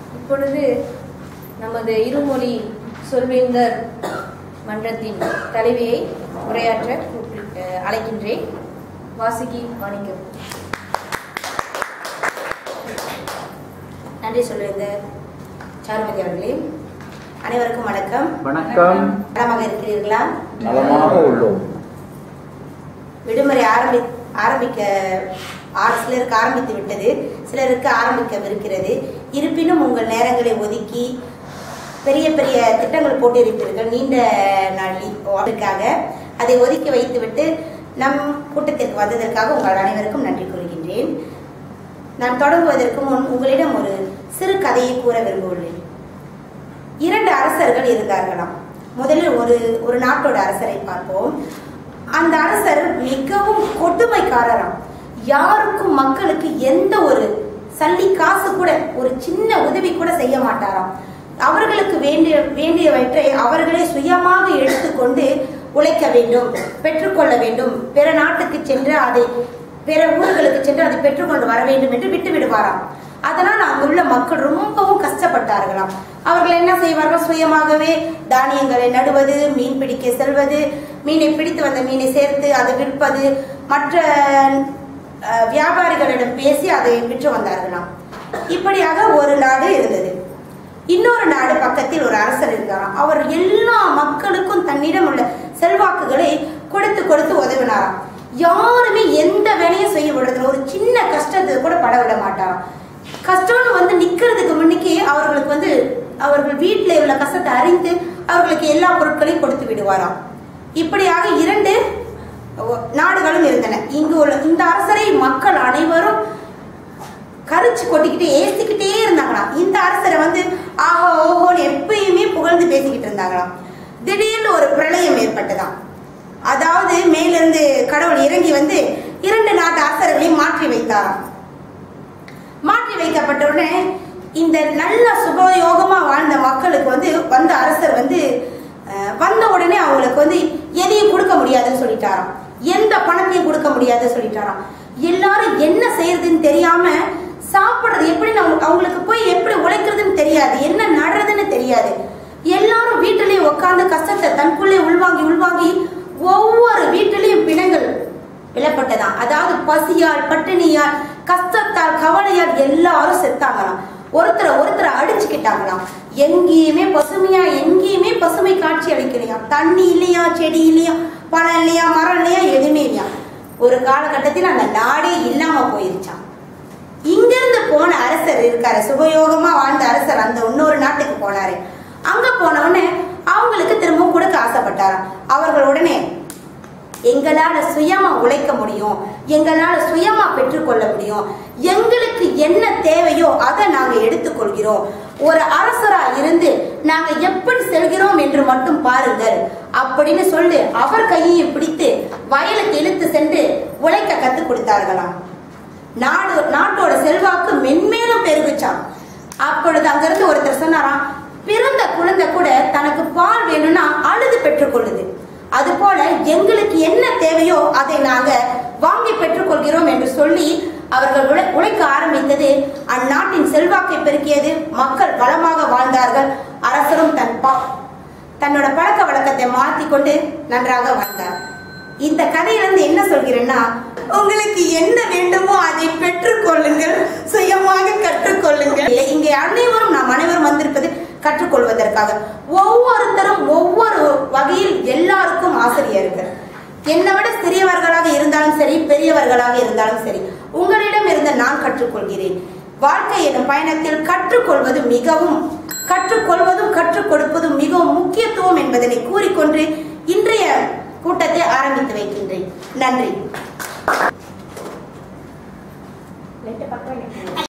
இப்பொழுது நமது இருமொழி சொல்வேந்தர் மன்றத்தின் தலைவியை உரையாற்ற கூப்பிட்டு அஹ், அழைக்கின்றேன் வாசுகி மாணிக்கம் நன்றி சொல்வேந்தர் சாருமதி அவர்களே அனைவருக்கும் வணக்கம் வணக்கம் நலமாக இருக்கிறீர்களா நலமாக உள்ளோம் விடுமுறை ஆரம்பி ஆரம்பிக்க ஆ- சிலருக்கு ஆரம்பித்து விட்டது சிலருக்கு ஆரம்பிக்கவிருக்கிறது இருப்பினும் உங்கள் நேரங்களை ஒதுக்கி பெரிய பெரிய திட்டங்கள் போட்டிருப்பீர்கள் நீண்ட நாள் வாழ்க்காக அதை ஒதுக்கி வைத்துவிட்டு நம் கூட்டத்திற்கு வந்ததற்காக உங்கள் அனைவருக்கும் நன்றி கூறுகின்றேன் நான் தொடங்குவதற்கு முன் உங்களிடம் ஒரு சிறு கதையை கூற விரும்புகிறேன் இரண்டு அரசர்கள் இருந்தார்களாம் முதலில் ஒரு ஒரு நாட்டோட அரசரை பார்ப்போம் அந்த அரசர் மிகவும் கொடுமைக்காரராம் யாருக்கும் மக்களுக்கு எந்த ஒரு சல்லி காசு கூட ஒரு சின்ன உதவி கூட செய்ய மாட்டாராம் அவர்களுக்கு வேண்டிய வேண்டியவற்றை அவர்களே சுயமாக எடுத்துக்கொண்டு உழைக்க வேண்டும் பெற்றுக்கொள்ள வேண்டும் பிற நாட்டுக்கு சென்று அதை பிற ஊர்களுக்கு சென்று அதை பெற்றுக்கொண்டு வர வேண்டும் என்று விட்டு விடுவாராம் அதனால் அங்குள்ள மக்கள் ரொம்பவும் கஷ்டப்பட்டார்களாம் அவர்கள் என்ன செய்வார்கள் சுயமாகவே தானியங்களை நடுவது மீன் பிடிக்க செல்வது மீனை பிடித்து வந்த மீனை சேர்த்து அதை விற்பது மற்ற அஹ், வியாபாரிகளிடம் பேசி அதை விற்று வந்தார்களாம் இப்படியாக ஒரு நாடு இருந்தது இன்னொரு நாடு பக்கத்தில் ஒரு அரசர் இருந்தாராம் அவர் எல்லா மக்களுக்கும் தன்னிடம் உள்ள செல்வாக்குகளை கொடுத்து கொடுத்து உதவினாராம் யாருமே எந்த வேலையும் செய்ய விடுறதில்ல ஒரு சின்ன கஷ்டத்தை கூட பட விட மாட்டாராம் கஷ்டம்னு வந்து நிக்கிறதுக்கு முன்னுக்கே அவர்களுக்கு வந்து அவர்கள் வீட்டில் உள்ள கஷ்டத்தை அறிந்து அவர்களுக்கு எல்லா பொருட்களையும் கொடுத்து விடுவாராம் இப்படியாக இரண்டு நாடுகளும் இருந்தன இங்கு உள்ள இந்த அரசரை மக்கள் அனைவரும் கரிச்சு கொட்டிக்கிட்டு ஏசிக்கிட்டே இருந்தாங்களாம் இந்த அரசரை வந்து ஆஹா ஓஹோன்னு எப்பயுமே புகழ்ந்து பேசிக்கிட்டு இருந்தாங்களாம் திடீர்னு ஒரு பிரளயம் ஏற்பட்டதாம் அதாவது மேலிருந்து கடவுள் இறங்கி வந்து இரண்டு நாட்டு அரசர்களையும் மாற்றி வைத்தாராம் மாற்றி வைக்கப்பட்ட உடனே இந்த நல்ல சுபயோகமா வாழ்ந்த மக்களுக்கு வந்து வந்த அரசர் வந்து அஹ், வந்த உடனே அவங்களுக்கு வந்து எதையும் கொடுக்க முடியாதுன்னு சொல்லிட்டாராம் எந்த பணத்தையும் கொடுக்க முடியாதுன்னு சொல்லிட்டாராம் எல்லாரும் என்ன செய்யறதுன்னு தெரியாம சாப்பிடுறது எப்படி அவங்க- அவங்களுக்கு போய் எப்படி உழைக்கிறதுன்னு தெரியாது என்ன நடுறதுன்னு தெரியாது எல்லாரும் வீட்டிலேயே உட்கார்ந்து கஷ்டத்தை தனக்குள்ளே உள்வாங்கி உள்வாங்கி ஒவ்வொரு வீட்டிலையும் பிணங்கள் விழப்பட்டதாம் அதாவது பசியால் பட்டினியால் கஷ்டத்தால் கவலையால் எல்லாரும் செத்தாங்களாம் ஒருத்தரை ஒருத்தரை அடிச்சுக்கிட்டாங்களாம் எங்கேயுமே பசுமையா எங்கேயுமே பசுமை காட்சி அளிக்கலையா தண்ணி இல்லையா செடி இல்லையா பழம் இல்லையா மரம் இல்லையா எதுவுமே இல்லையா ஒரு காலகட்டத்தில் அந்த நாடே இல்லாம போயிருச்சாம் இங்கிருந்து போன அரசர் இருக்காரு சுபயோகமா வாழ்ந்த அரசர் அந்த இன்னொரு நாட்டுக்கு போனாரு அங்க போன உடனே அவங்களுக்கு திரும்பவும் கொடுக்க ஆசைப்பட்டாராம் அவர்கள் உடனே எங்களால சுயமா உழைக்க முடியும் எங்களால சுயமா பெற்றுக்கொள்ள முடியும் எங்களுக்கு என்ன தேவையோ அதை நாங்க எடுத்துக்கொள்கிறோம் ஒரு அரசரா இருந்து நாங்க எப்படி செல்கிறோம் என்று மட்டும் பாருங்கள் அப்படின்னு சொல்லி அவர் கையையும் பிடித்து வயலுக்கு இழுத்து சென்று உழைக்க கத்து கொடுத்தார்களாம் நாடு நாட்டோட செல்வாக்கு மென்மேலும் பெருகுச்சாம் அப்பொழுது அங்கிருந்து ஒருத்தர் சொன்னாராம் பிறந்த குழந்தை கூட தனக்கு பால் வேணும்னா அழுது பெற்றுக்கொள்ளுது அது போல எங்களுக்கு என்ன தேவையோ அதை நாங்க வாங்கி பெற்றுக்கொள்கிறோம் என்று சொல்லி அவர்கள் உழை- உழைக்க ஆரம்பித்தது அந்நாட்டின் செல்வாக்கை பெருக்கியது மக்கள் வளமாக வாழ்ந்தார்கள் அரசரும் தன் பா- தன்னோட பழக்க வழக்கத்தை மாற்றிக்கொண்டு நன்றாக வாழ்ந்தார் இந்த கதையிலிருந்து என்ன சொல்கிறேன்னா உங்களுக்கு என்ன வேண்டுமோ அதை பெற்றுக்கொள்ளுங்கள் சுயமாக கற்றுக்கொள்ளுங்கள் இங்கே அனைவரும் நாம் அனைவரும் வந்திருப்பது கற்றுக்கொள்வதற்காக ஒவ்வொருத்தரும் ஒவ்வொரு வகையில் எல்லாருக்கும் ஆசிரியர்கள் என்னை விட சிறியவர்களாக இருந்தாலும் சரி பெரியவர்களாக இருந்தாலும் சரி உங்களிடம் இருந்து நான் கற்றுக்கொள்கிறேன் வாழ்க்கை எனும் பயணத்தில் கற்றுக்கொள்வது மிகவும் கற்றுக்கொள்வதும் கற்றுக் கொடுப்பதும் மிகவும் முக்கியத்துவம் என்பதனை கூறிக்கொண்டு இன்றைய கூட்டத்தை ஆரம்பித்து வைக்கின்றேன் நன்றி